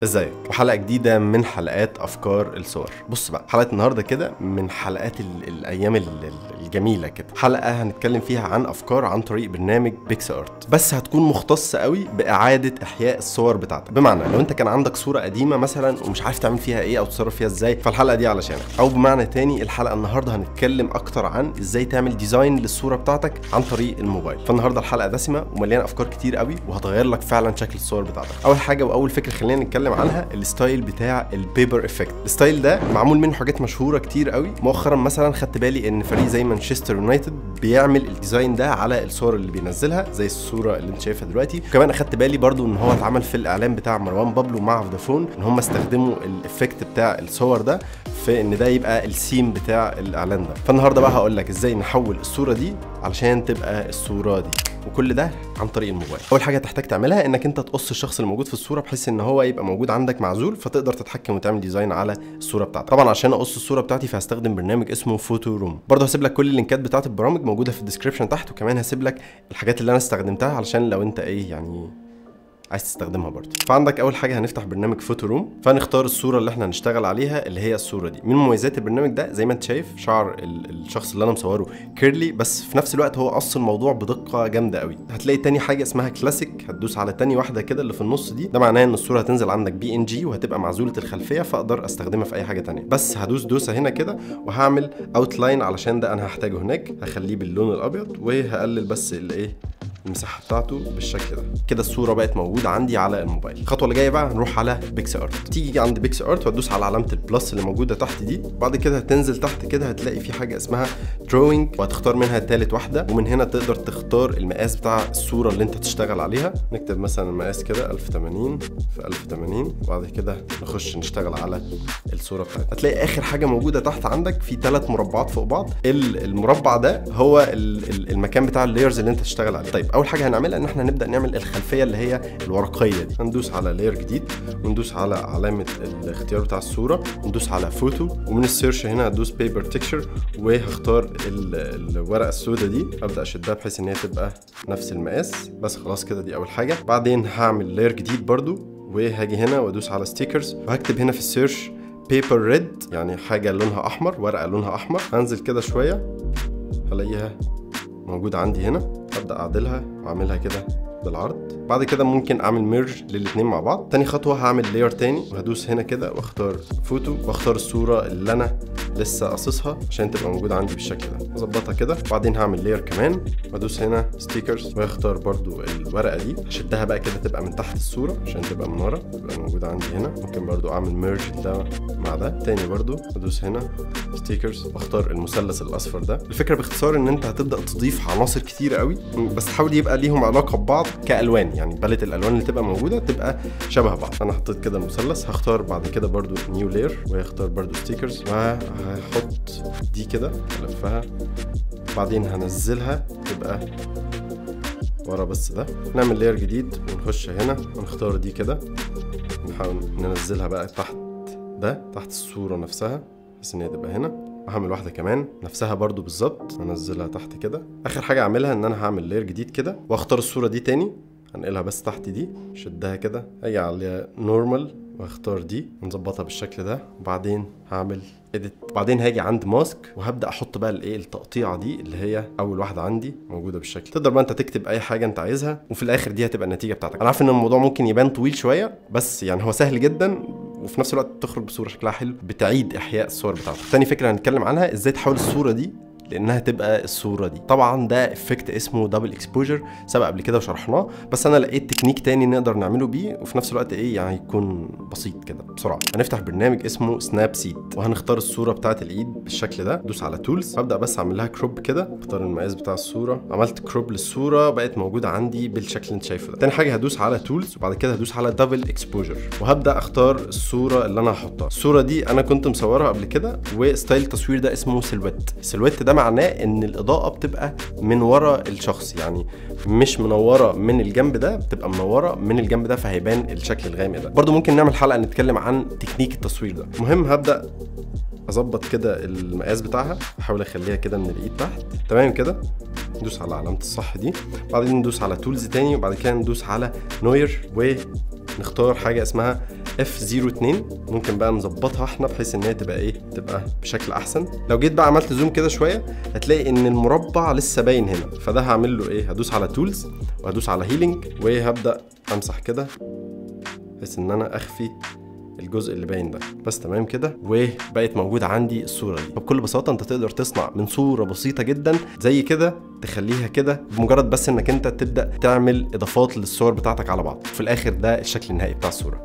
ازيك وحلقه جديده من حلقات افكار الصور بص بقى حلقه النهارده كده من حلقات ال الايام ال ال الجميله كده حلقه هنتكلم فيها عن افكار عن طريق برنامج بيكس ارت بس هتكون مختصه قوي باعاده احياء الصور بتاعتك بمعنى لو انت كان عندك صوره قديمه مثلا ومش عارف تعمل فيها ايه او تتصرف فيها ازاي فالحلقه دي علشانك او بمعنى تاني الحلقه النهارده هنتكلم اكتر عن ازاي تعمل ديزاين للصوره بتاعتك عن طريق الموبايل فالنهارده الحلقه دسمه ومليانه افكار كتير قوي وهتغير لك فعلا شكل الصور بتاعتك اول حاجه واول فكره خلينا نتكلم عنها الستايل بتاع البيبر افكت الستايل ده معمول منه حاجات مشهوره كتير قوي مؤخرا مثلا خدت بالي ان فريق زي مانشستر يونايتد بيعمل الديزاين ده على الصور اللي بينزلها زي الصوره اللي انت شايفها دلوقتي وكمان اخدت بالي برضو ان هو اتعمل في الاعلان بتاع مروان بابلو مع فودافون ان هم استخدموا الافكت بتاع الصور ده في ان ده يبقى السيم بتاع الاعلان ده فالنهارده بقى هقول لك ازاي نحول الصوره دي علشان تبقى الصوره دي وكل ده عن طريق الموبايل اول حاجه تحتاج تعملها انك انت تقص الشخص اللي موجود في الصوره بحيث ان هو يبقى موجود عندك معزول فتقدر تتحكم وتعمل ديزاين على الصوره بتاعتك طبعا عشان اقص الصوره بتاعتي فهستخدم برنامج اسمه فوتو روم برضه هسيب لك كل اللينكات بتاعت البرامج موجوده في الديسكربشن تحت وكمان هسيب لك الحاجات اللي انا استخدمتها علشان لو انت ايه يعني عايز تستخدمها برضه فعندك اول حاجه هنفتح برنامج فوتو روم فنختار الصوره اللي احنا هنشتغل عليها اللي هي الصوره دي من مميزات البرنامج ده زي ما انت شايف شعر الشخص اللي انا مصوره كيرلي بس في نفس الوقت هو قص الموضوع بدقه جامده قوي هتلاقي تاني حاجه اسمها كلاسيك هتدوس على تاني واحده كده اللي في النص دي ده معناه ان الصوره هتنزل عندك بي ان جي وهتبقى معزوله الخلفيه فاقدر استخدمها في اي حاجه تانية بس هدوس دوسه هنا كده وهعمل اوتلاين علشان ده انا هحتاجه هناك هخليه باللون الابيض وهقلل بس الايه المساحه بتاعته بالشكل ده كده الصوره بقت موجوده عندي على الموبايل الخطوه اللي جايه بقى هنروح على بيكس ارت تيجي عند بيكس ارت وتدوس على علامه البلس اللي موجوده تحت دي بعد كده هتنزل تحت كده هتلاقي في حاجه اسمها دروينج وهتختار منها ثالث واحده ومن هنا تقدر تختار المقاس بتاع الصوره اللي انت تشتغل عليها نكتب مثلا المقاس كده 1080 في 1080 وبعد كده نخش نشتغل على الصوره بتاعتنا هتلاقي اخر حاجه موجوده تحت عندك في ثلاث مربعات فوق بعض المربع ده هو المكان بتاع اللايرز اللي انت تشتغل عليه طيب اول حاجه هنعملها ان احنا نبدا نعمل الخلفيه اللي هي الورقيه دي هندوس على لاير جديد وندوس على علامه الاختيار بتاع الصوره وندوس على فوتو ومن السيرش هنا هدوس بيبر تكشر وهختار الورقه السوداء دي ابدا اشدها بحيث ان هي تبقى نفس المقاس بس خلاص كده دي اول حاجه بعدين هعمل لاير جديد برضو وهاجي هنا وادوس على ستيكرز وهكتب هنا في السيرش بيبر ريد يعني حاجه لونها احمر ورقه لونها احمر هنزل كده شويه هلاقيها موجوده عندي هنا ابدا اعدلها واعملها كده بالعرض بعد كده ممكن اعمل ميرج للاتنين مع بعض تاني خطوه هعمل لاير تاني وهدوس هنا كده واختار فوتو واختار الصوره اللي انا لسه قاصصها عشان تبقى موجوده عندي بالشكل ده اظبطها كده بعدين هعمل لاير كمان وادوس هنا ستيكرز واختار برضو الورقه دي هشدها بقى كده تبقى من تحت الصوره عشان تبقى من ورا تبقى موجوده عندي هنا ممكن برضو اعمل ميرج ده مع ده تاني برضو ادوس هنا ستيكرز واختار المثلث الاصفر ده الفكره باختصار ان انت هتبدا تضيف عناصر كتير قوي بس تحاول يبقى ليهم علاقه ببعض كالوان يعني باليت الالوان اللي تبقى موجوده تبقى شبه بعض انا حطيت كده المثلث هختار بعد كده برضو نيو لاير وهختار برضو ستيكرز وهحط دي كده الفها بعدين هنزلها تبقى ورا بس ده نعمل لاير جديد ونخش هنا ونختار دي كده نحاول ننزلها بقى تحت ده تحت الصوره نفسها بحيث ان هي تبقى هنا وهعمل واحده كمان نفسها برضو بالظبط هنزلها تحت كده اخر حاجه اعملها ان انا هعمل لاير جديد كده واختار الصوره دي تاني هنقلها بس تحت دي شدها كده اجي على نورمال واختار دي ونظبطها بالشكل ده وبعدين هعمل اديت وبعدين هاجي عند ماسك وهبدا احط بقى الايه التقطيعه دي اللي هي اول واحده عندي موجوده بالشكل تقدر بقى انت تكتب اي حاجه انت عايزها وفي الاخر دي هتبقى النتيجه بتاعتك انا عارف ان الموضوع ممكن يبان طويل شويه بس يعني هو سهل جدا وفي نفس الوقت تخرج بصوره شكلها حلو بتعيد احياء الصور بتاعتك تاني فكره هنتكلم عنها ازاي تحول الصوره دي لانها تبقى الصوره دي طبعا ده افكت اسمه دبل اكسبوجر سبق قبل كده وشرحناه بس انا لقيت تكنيك تاني نقدر نعمله بيه وفي نفس الوقت ايه يعني يكون بسيط كده بسرعه هنفتح برنامج اسمه سناب سيد وهنختار الصوره بتاعه الايد بالشكل ده دوس على تولز هبدا بس اعمل لها كروب كده اختار المقاس بتاع الصوره عملت كروب للصوره بقت موجوده عندي بالشكل اللي انت شايفه ده تاني حاجه هدوس على تولز وبعد كده هدوس على دبل اكسبوجر وهبدا اختار الصوره اللي انا هحطها الصوره دي انا كنت مصورها قبل كده وستايل التصوير ده اسمه سيلويت السيلويت ده معناه ان الاضاءه بتبقى من ورا الشخص يعني مش منوره من الجنب ده بتبقى منوره من الجنب ده فهيبان الشكل الغامق ده برضو ممكن نعمل حلقه نتكلم عن تكنيك التصوير ده المهم هبدا اظبط كده المقاس بتاعها احاول اخليها كده من الايد تحت تمام كده ندوس على علامه الصح دي بعدين ندوس على تولز تاني وبعد كده ندوس على نوير ونختار حاجه اسمها F02 ممكن بقى نظبطها احنا بحيث ان هي تبقى ايه تبقى بشكل احسن لو جيت بقى عملت زوم كده شويه هتلاقي ان المربع لسه باين هنا فده هعمل له ايه هدوس على تولز وهدوس على هيلينج وهبدا امسح كده بحيث ان انا اخفي الجزء اللي باين ده بس تمام كده وبقت موجوده عندي الصوره دي بكل بساطه انت تقدر تصنع من صوره بسيطه جدا زي كده تخليها كده بمجرد بس انك انت تبدا تعمل اضافات للصور بتاعتك على بعض في الاخر ده الشكل النهائي بتاع الصوره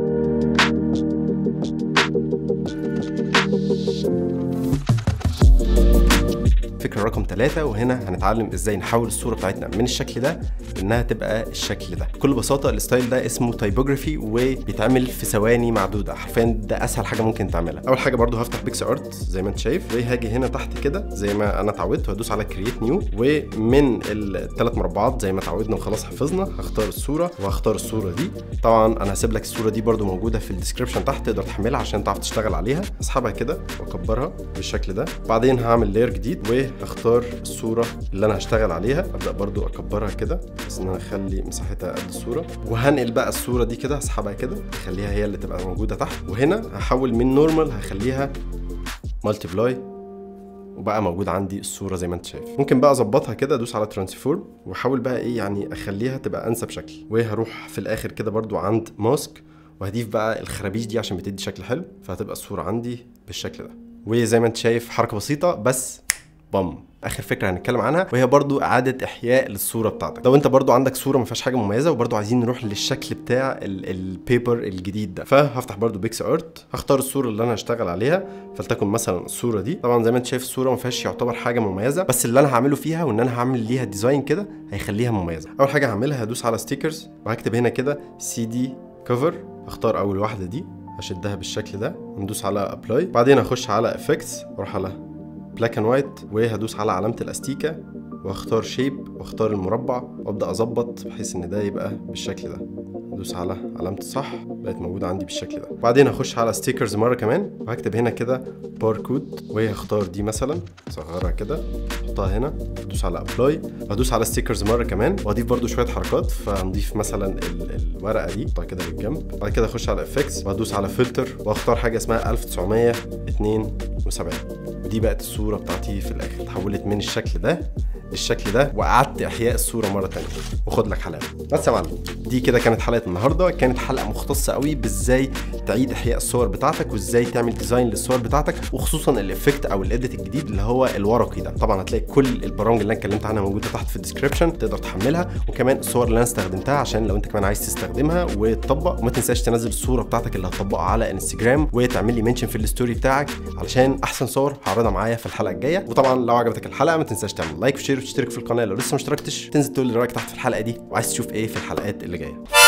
فكرة رقم ثلاثة وهنا هنتعلم ازاي نحول الصورة بتاعتنا من الشكل ده انها تبقى الشكل ده بكل بساطة الستايل ده اسمه تايبوجرافي وبيتعمل في ثواني معدودة حرفيا ده اسهل حاجة ممكن تعملها اول حاجة برضو هفتح بيكس ارت زي ما انت شايف وهاجي هنا تحت كده زي ما انا اتعودت وهدوس على كرييت نيو ومن الثلاث مربعات زي ما اتعودنا وخلاص حفظنا هختار الصورة وهختار الصورة دي طبعا انا هسيب لك الصورة دي برضو موجودة في الديسكربشن تحت تقدر تحملها عشان تعرف تشتغل عليها اسحبها كده واكبرها بالشكل ده بعدين هعمل لاير جديد وهختار الصورة اللي انا هشتغل عليها ابدا برضو اكبرها كده بس ان انا اخلي مساحتها قد الصورة وهنقل بقى الصورة دي كده هسحبها كده اخليها هي اللي تبقى موجودة تحت وهنا هحول من نورمال هخليها مالتيبلاي وبقى موجود عندي الصوره زي ما انت شايف ممكن بقى اظبطها كده ادوس على ترانسفورم واحاول بقى ايه يعني اخليها تبقى انسب شكل وهروح في الاخر كده برضو عند ماسك وهضيف بقى الخرابيش دي عشان بتدي شكل حلو فهتبقى الصوره عندي بالشكل ده وزي ما انت شايف حركه بسيطه بس بام اخر فكره هنتكلم عنها وهي برضو اعاده احياء للصوره بتاعتك لو انت برضو عندك صوره ما فيهاش حاجه مميزه وبرضو عايزين نروح للشكل بتاع البيبر الجديد ده فهفتح برضو بيكس ارت هختار الصوره اللي انا هشتغل عليها فلتكن مثلا الصوره دي طبعا زي ما انت شايف الصوره ما فيهاش يعتبر حاجه مميزه بس اللي انا هعمله فيها وان انا هعمل ليها ديزاين كده هيخليها مميزه اول حاجه هعملها هدوس على ستيكرز وهكتب هنا كده سي دي كفر هختار اول واحده دي هشدها بالشكل ده وندوس على ابلاي بعدين هخش على افكتس واروح على بلاك اند وايت وهدوس على علامه الاستيكه واختار شيب واختار المربع وابدا اظبط بحيث ان ده يبقى بالشكل ده ادوس على علامه الصح بقت موجوده عندي بالشكل ده بعدين هخش على ستيكرز مره كمان وهكتب هنا كده باركود وهختار دي مثلا اصغرها كده احطها هنا ادوس على ابلاي وهدوس على ستيكرز مره كمان واضيف برده شويه حركات فنضيف مثلا ال- الورقه دي احطها كده بالجنب بعد كده اخش على افكتس وهدوس على فلتر واختار حاجه اسمها 1972 ودي بقت الصوره بتاعتي في الاخر اتحولت من الشكل ده للشكل ده واعدت احياء الصوره مره تانية وخد لك حلاوه بس يا معلم دي كده كانت حلقه النهارده كانت حلقه مختصه قوي بازاي تعيد احياء الصور بتاعتك وازاي تعمل ديزاين للصور بتاعتك وخصوصا الافكت او الاديت الجديد اللي هو الورقي ده طبعا هتلاقي كل البرامج اللي انا اتكلمت عنها موجوده تحت في الديسكربشن تقدر تحملها وكمان الصور اللي انا استخدمتها عشان لو انت كمان عايز تستخدمها وتطبق وما تنساش تنزل الصوره بتاعتك اللي هتطبقها على انستجرام وتعمل لي منشن في الستوري بتاعك علشان احسن صور هعرضها معايا في الحلقه الجايه وطبعا لو عجبتك الحلقه ما تنساش تعمل لايك وشير وتشترك في القناه لو لسه ما اشتركتش تنزل تقول لي رايك تحت في الحلقه دي وعايز تشوف ايه في الحلقات اللي جايه